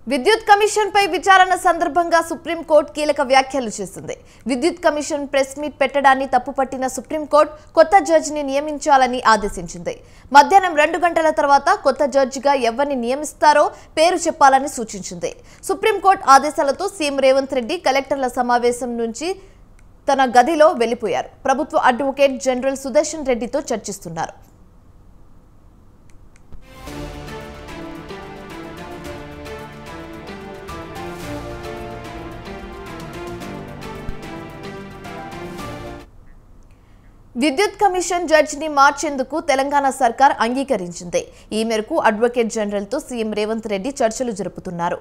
విద్యుత్ కమిషన్ పై విచారణ సందర్భంగా సుప్రీంకోర్టు కీలక వ్యాఖ్యలు చేసింది విద్యుత్ కమిషన్ ప్రెస్ మీట్ పెట్టడాన్ని తప్పుపట్టిన సుప్రీంకోర్టు కొత్త జడ్జిని నియమించాలని ఆదేశించింది మధ్యాహ్నం రెండు గంటల తర్వాత కొత్త జడ్జిగా ఎవరిని నియమిస్తారో పేరు చెప్పాలని సూచించింది సుప్రీంకోర్టు ఆదేశాలతో సీఎం రేవంత్ రెడ్డి కలెక్టర్ల సమావేశం నుంచి తన గదిలో వెళ్లిపోయారు ప్రభుత్వ అడ్వకేట్ జనరల్ సుదర్శన్ రెడ్డితో చర్చిస్తున్నారు విద్యుత్ కమిషన్ జడ్జిని మార్చేందుకు తెలంగాణ సర్కార్ అంగీకరించింది ఈ మేరకు అడ్వకేట్ జనరల్తో సీఎం రేవంత్ రెడ్డి చర్చలు జరుపుతున్నారు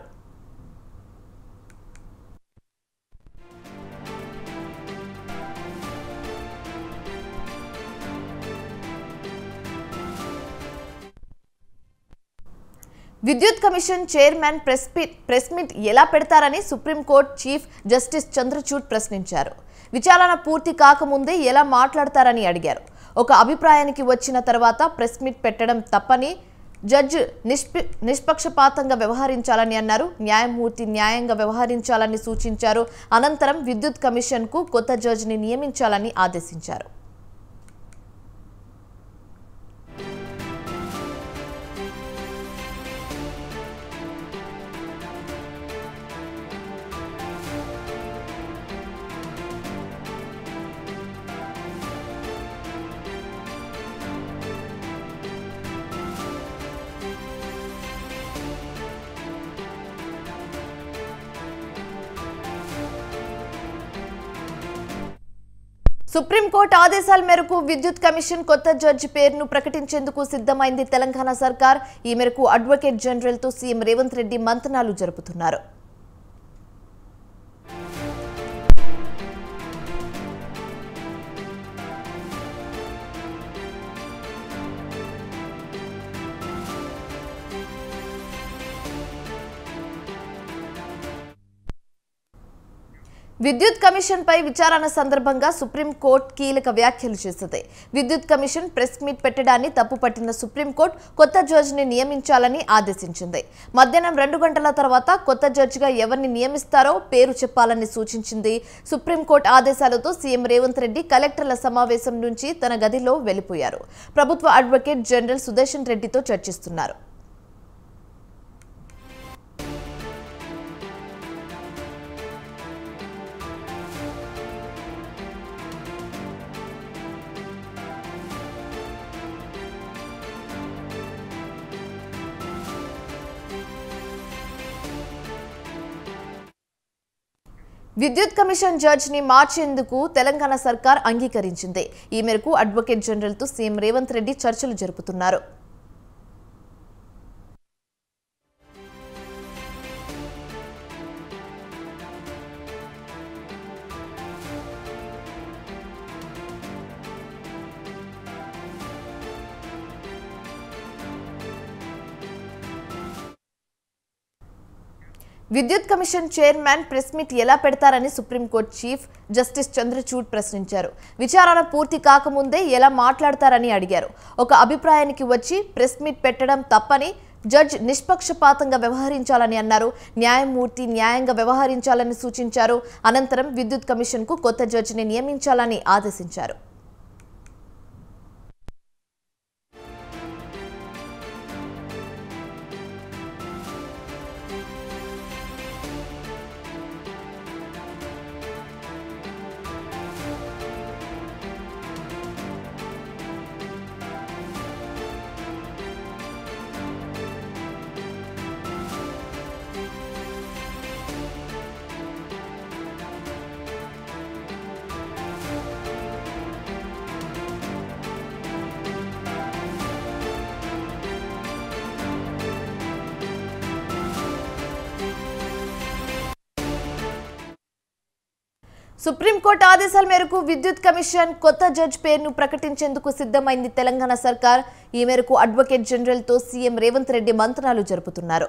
విద్యుత్ కమిషన్ చైర్మన్ ప్రెస్ పి- ప్రెస్ మీట్ ఎలా పెడతారని సుప్రీంకోర్టు చీఫ్ జస్టిస్ చంద్రచూడ్ ప్రశ్నించారు విచారణ పూర్తి కాకముందే ఎలా మాట్లాడతారని అడిగారు ఒక అభిప్రాయానికి వచ్చిన తర్వాత ప్రెస్ మీట్ పెట్టడం తప్పని జడ్జి నిష్పి నిష్పక్షపాతంగా వ్యవహరించాలని అన్నారు న్యాయమూర్తి న్యాయంగా వ్యవహరించాలని సూచించారు అనంతరం విద్యుత్ కమిషన్కు కొత్త జడ్జిని నియమించాలని ఆదేశించారు సుప్రీంకోర్టు ఆదేశాల మేరకు విద్యుత్ కమిషన్ కొత్త జడ్జి పేరును ప్రకటించేందుకు సిద్ధమైంది తెలంగాణ సర్కార్ ఈ మేరకు అడ్వకేట్ జనరల్తో సీఎం రేవంత్ రెడ్డి మంతనాలు జరుపుతున్నారు విద్యుత్ కమిషన్ పై విచారణ సందర్భంగా సుప్రీంకోర్టు కీలక వ్యాఖ్యలు చేసింది విద్యుత్ కమిషన్ ప్రెస్ మీట్ పెట్టడాన్ని తప్పుపట్టిన సుప్రీంకోర్టు కొత్త జడ్జిని నియమించాలని ఆదేశించింది మధ్యాహ్నం రెండు గంటల తర్వాత కొత్త జడ్జిగా ఎవరిని నియమిస్తారో పేరు చెప్పాలని సూచించింది సుప్రీంకోర్టు ఆదేశాలతో సీఎం రేవంత్ రెడ్డి కలెక్టర్ల సమావేశం నుంచి తన గదిలో వెళ్లిపోయారు ప్రభుత్వ అడ్వకేట్ జనరల్ సుదర్శన్ రెడ్డితో చర్చిస్తున్నారు విద్యుత్ కమిషన్ జడ్జిని మార్చేందుకు తెలంగాణ సర్కార్ అంగీకరించింది ఈ మేరకు అడ్వకేట్ జనరల్తో సీఎం రేవంత్ రెడ్డి చర్చలు జరుపుతున్నారు విద్యుత్ కమిషన్ చైర్మన్ ప్రెస్ మీట్ ఎలా పెడతారని సుప్రీంకోర్టు చీఫ్ జస్టిస్ చంద్రచూడ్ ప్రశ్నించారు విచారణ పూర్తి కాకముందే ఎలా మాట్లాడతారని అడిగారు ఒక అభిప్రాయానికి వచ్చి ప్రెస్ మీట్ పెట్టడం తప్పని జడ్జ్ నిష్పక్షపాతంగా వ్యవహరించాలని అన్నారు న్యాయమూర్తి న్యాయంగా వ్యవహరించాలని సూచించారు అనంతరం విద్యుత్ కమిషన్కు కొత్త జడ్జిని నియమించాలని ఆదేశించారు సుప్రీంకోర్టు ఆదేశాల మేరకు విద్యుత్ కమిషన్ కొత్త జడ్జ్ పేరును ప్రకటించేందుకు సిద్ధమైంది తెలంగాణ సర్కార్ ఈ మేరకు అడ్వకేట్ జనరల్తో సీఎం రేవంత్ రెడ్డి మంతనాలు జరుపుతున్నారు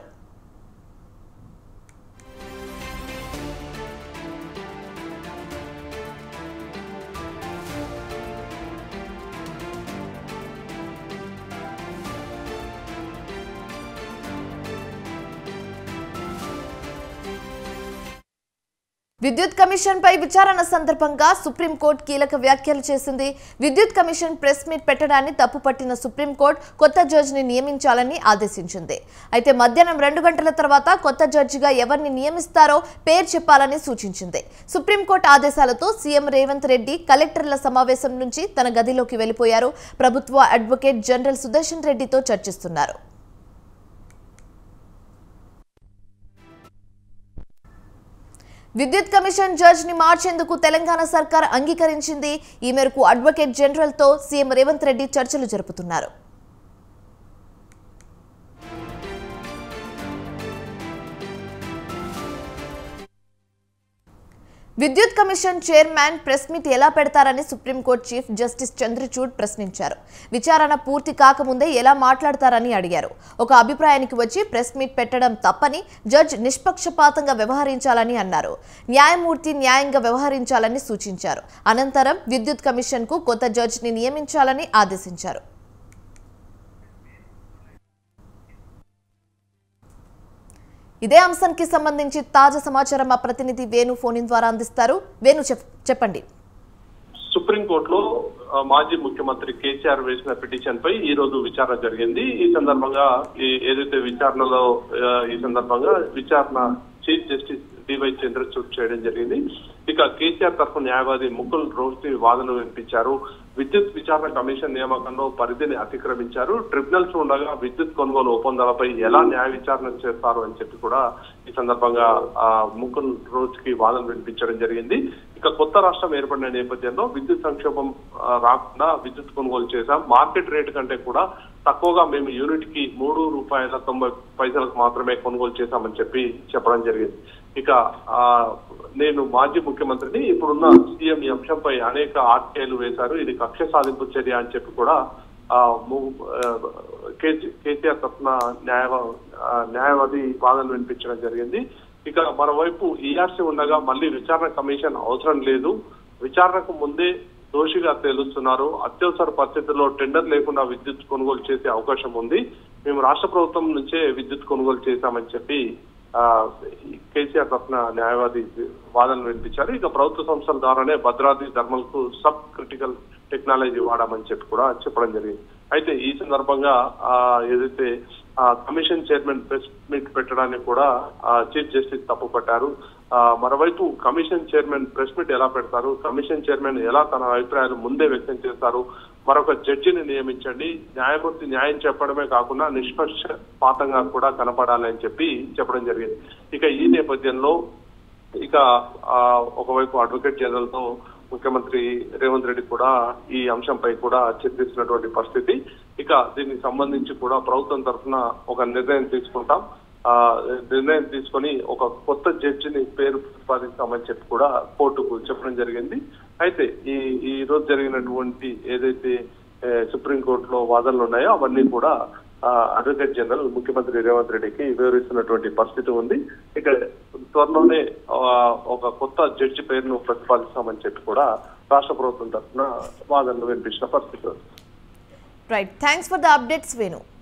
విద్యుత్ కమిషన్ పై విచారణ సందర్భంగా సుప్రీంకోర్టు కీలక వ్యాఖ్యలు చేసింది విద్యుత్ కమిషన్ ప్రెస్ మీట్ పెట్టడాన్ని తప్పుపట్టిన సుప్రీంకోర్టు కొత్త జడ్జిని నియమించాలని ఆదేశించింది అయితే మధ్యాహ్నం రెండు గంటల తర్వాత కొత్త జడ్జిగా ఎవరిని నియమిస్తారో పేరు చెప్పాలని సూచించింది సుప్రీంకోర్టు ఆదేశాలతో సీఎం రేవంత్ రెడ్డి కలెక్టర్ల సమావేశం నుంచి తన గదిలోకి వెళ్లిపోయారు ప్రభుత్వ అడ్వకేట్ జనరల్ సుదర్శన్ రెడ్డితో చర్చిస్తున్నారు విద్యుత్ కమిషన్ జడ్జ్ ని మార్చేందుకు తెలంగాణ సర్కార్ అంగీకరించింది ఈ మేరకు అడ్వకేట్ జనరల్ తో సీఎం రేవంత్ రెడ్డి చర్చలు జరుపుతున్నారు విద్యుత్ కమిషన్ చైర్మన్ ప్రెస్ మీట్ ఎలా పెడతారని సుప్రీంకోర్టు చీఫ్ జస్టిస్ చంద్రచూడ్ ప్రశ్నించారు విచారణ పూర్తి కాకముందే ఎలా మాట్లాడతారని అడిగారు ఒక అభిప్రాయానికి వచ్చి ప్రెస్ మీట్ పెట్టడం తప్పని జడ్జ్ నిష్పక్షపాతంగా వ్యవహరించాలని అన్నారు న్యాయమూర్తి న్యాయంగా వ్యవహరించాలని సూచించారు అనంతరం విద్యుత్ కమిషన్ కు కొత్త జడ్జిని నియమించాలని ఆదేశించారు ఇదే అంశానికి సంబంధించి తాజా సమాచారం మా ప్రతినిధి వేణు ఫోన్ ఇన్ ద్వారా అందిస్తారు వేణు చెప్- చెప్పండి సుప్రీంకోర్టులో ఆ, మాజీ ముఖ్యమంత్రి కేసీఆర్ వేసిన పిటిషన్ పై ఈ రోజు విచారణ జరిగింది ఈ సందర్భంగా ఈ- ఏదైతే విచారణలో ఆ, ఈ సందర్భంగా విచారణ చీఫ్ జస్టిస్ డివై చంద్రచూడ్ చేయడం జరిగింది ఇక కేసీఆర్ తరఫు న్యాయవాది ముకుల్ రోహ్తి వాదనలు వినిపించారు విద్యుత్ విచారణ కమిషన్ నియామకంలో పరిధిని అతిక్రమించారు ట్రిబ్యునల్స్ ఉండగా విద్యుత్ కొనుగోలు ఒప్పందాలపై ఎలా న్యాయ విచారణ చేస్తారు అని చెప్పి కూడా ఈ సందర్భంగా ఆ, ముకుల్ రోజ్ కి వాదన వినిపించడం జరిగింది ఇక కొత్త రాష్ట్రం ఏర్పడిన నేపథ్యంలో విద్యుత్ సంక్షోభం ఆ, రాకుండా విద్యుత్ కొనుగోలు చేశాం మార్కెట్ రేట్ కంటే కూడా తక్కువగా మేము యూనిట్ కి మూడు రూపాయల తొంభై పైసలకు మాత్రమే కొనుగోలు చేశామని చెప్పి చెప్పడం జరిగింది ఇక ఆ నేను మాజీ ముఖ్యమంత్రిని ఇప్పుడున్న సీఎం ఈ అంశంపై అనేక ఆర్టీఐలు వేశారు ఇది కక్ష సాధింపు చర్య అని చెప్పి కూడా ఆ, ము- ఆ, కేసీ- కేసీఆర్ తరఫున న్యాయ ఆ, న్యాయవాది వాదనలు వినిపించడం జరిగింది ఇక మరోవైపు ఈఆర్సీ ఉండగా మళ్ళీ విచారణ కమిషన్ అవసరం లేదు విచారణకు ముందే దోషిగా తేలుస్తున్నారు అత్యవసర పరిస్థితుల్లో టెండర్ లేకుండా విద్యుత్ కొనుగోలు చేసే అవకాశం ఉంది మేము రాష్ట్ర ప్రభుత్వం నుంచే విద్యుత్ కొనుగోలు చేశామని చెప్పి ఆ, కేసీఆర్ తరఫున న్యాయవాది వాదనలు వినిపించారు ఇక ప్రభుత్వ సంస్థల ద్వారానే భద్రాద్రి ధర్మల్ కు సబ్ క్రిటికల్ టెక్నాలజీ వాడామని చెప్పి కూడా చెప్పడం జరిగింది అయితే ఈ సందర్భంగా ఆ, ఏదైతే ఆ, కమిషన్ చైర్మన్ ప్రెస్ మీట్ పెట్టడానికి కూడా ఆ, చీఫ్ జస్టిస్ తప్పుపట్టారు ఆ, మరోవైపు కమిషన్ చైర్మన్ ప్రెస్ మీట్ ఎలా పెడతారు కమిషన్ చైర్మన్ ఎలా తన అభిప్రాయాలు ముందే వ్యక్తం చేస్తారు మరొక జడ్జిని నియమించండి న్యాయమూర్తి న్యాయం చెప్పడమే కాకుండా నిష్పక్షపాతంగా కూడా కనపడాలి అని చెప్పి చెప్పడం జరిగింది ఇక ఈ నేపథ్యంలో ఇక ఆ, ఒకవైపు అడ్వకేట్ జనరల్ తో ముఖ్యమంత్రి రేవంత్ రెడ్డి కూడా ఈ అంశంపై కూడా చర్చిస్తున్నటువంటి పరిస్థితి ఇక దీనికి సంబంధించి కూడా ప్రభుత్వం తరఫున ఒక నిర్ణయం తీసుకుంటాం ఆ నిర్ణయం తీసుకొని ఒక కొత్త జడ్జిని పేరు ప్రతిపాదిస్తామని చెప్పి కూడా కోర్టుకు చెప్పడం జరిగింది అయితే ఈ ఈ రోజు జరిగినటువంటి ఏదైతే ఏ, సుప్రీంకోర్టులో వాదనలు ఉన్నాయో అవన్నీ కూడా ఆ, అడ్వకేట్ జనరల్ ముఖ్యమంత్రి రేవంత్ రెడ్డికి వివరిస్తున్నటువంటి పరిస్థితి ఉంది ఇక త్వరలోనే ఆ, ఒక కొత్త జడ్జి పేరును ప్రతిపాదిస్తామని చెప్పి కూడా రాష్ట్ర ప్రభుత్వం తరఫున వాదనలు వినిపించిన పరిస్థితి ఉంది right thanks for the updates Venu